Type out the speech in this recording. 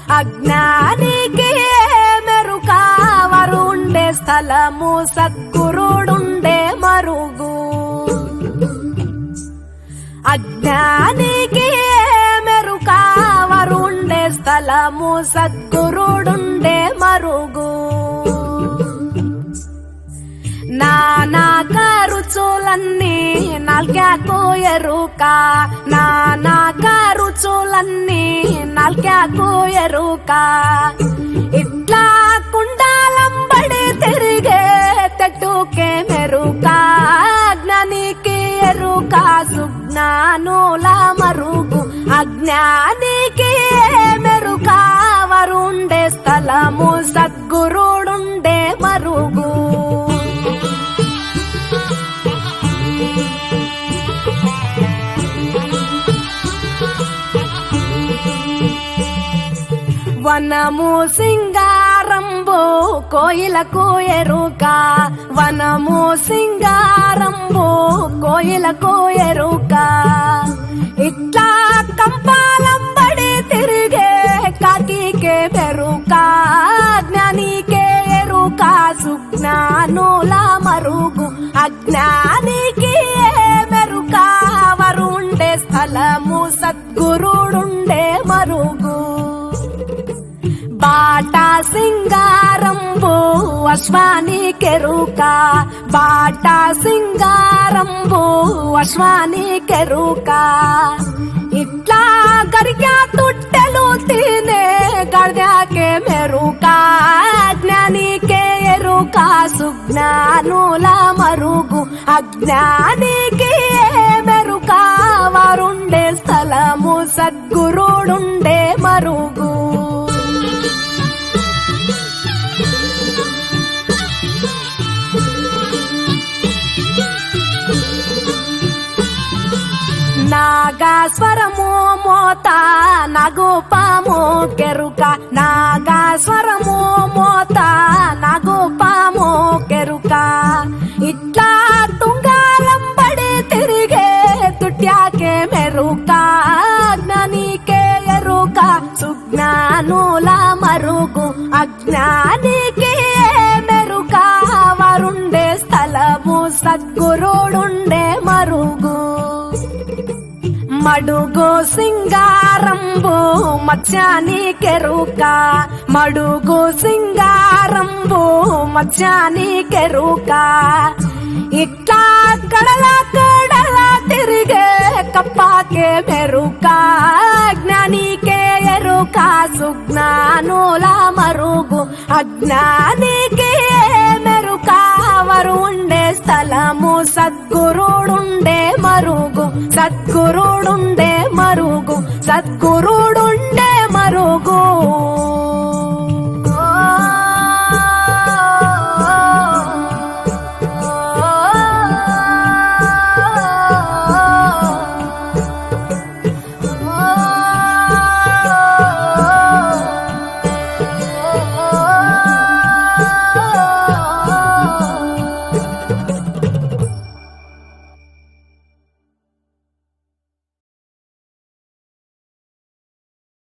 అజ్ఞానికి మెరుక వారు ఉండే స్థలము సద్గురుడుండే మరుగు అజ్ఞానికి మెరుక వారు ఉండే స్థలము సద్గురుడుండే మరుగు నానా కరుచులన్నీ నాల్కాకు ఎరుక నానా కరుచులన్నీ నాల్కాకు ఎరుక ఇట్లా కుండాలంబడి తిరిగే తట్టుకే మెరుక జ్ఞానికి ఎరుక సుజ్ఞానుల మరుగు అజ్ఞానికి మెరుక వరుండే స్థలము సద్గురుడుండే మరుగు వనము సింగారంబు కోయిలకు ఎరుక వనము సింగారంబు కోయిలకు ఎరుక ఇట్లా కంపాలంబడి తిరిగే కాకికే పెరుక జ్ఞానికే ఎరుక సుజ్ఞానుల మరుగు అజ్ఞానికి మెరుక వరుండే స్థలము సద్గురుడుండే మరుగు బాట సింగారంబు అశ్వాని కెరుక బాట సింగారంబు అశ్వాని కెరుక ఇట్లా గరికా తుట్టెలు తినే గడ్యాకే మెరుక జ్ఞానికే ఎరుక సుజ్ఞానుల మరుగు అజ్ఞానికి మెరుక వారుండే స్థలము సద్గురుడుండే మరుగు నాగాస్వరము మోత నగుపాము కెరుక నాగాస్వరము మోత నగుపాము కెరుక ఇట్లా తుంగాలంబడి తిరిగే తుట్యాకే మెరుక జ్ఞానికే ఎరుక సుజ్ఞానుల మరుగు అజ్ఞానికి మెరుక వరుండే స్థలము సద్గురుడుండే మరుగు మడుగు సింగారంబు మత్స్యాని కెరుక మడుగు సింగారంబు మత్స్యాని కెరుక ఇట్లా కడల కడల తిరిగే కప్పాకే మెరుక జ్ఞానికే ఎరుక సుజ్ఞానుల మరుగు అజ్ఞానికే మెరుక వరు ఉండే స్థలము సద్గురుడుండే మరుగు సద్గురుడుండే మరుగు సద్గురుడుండే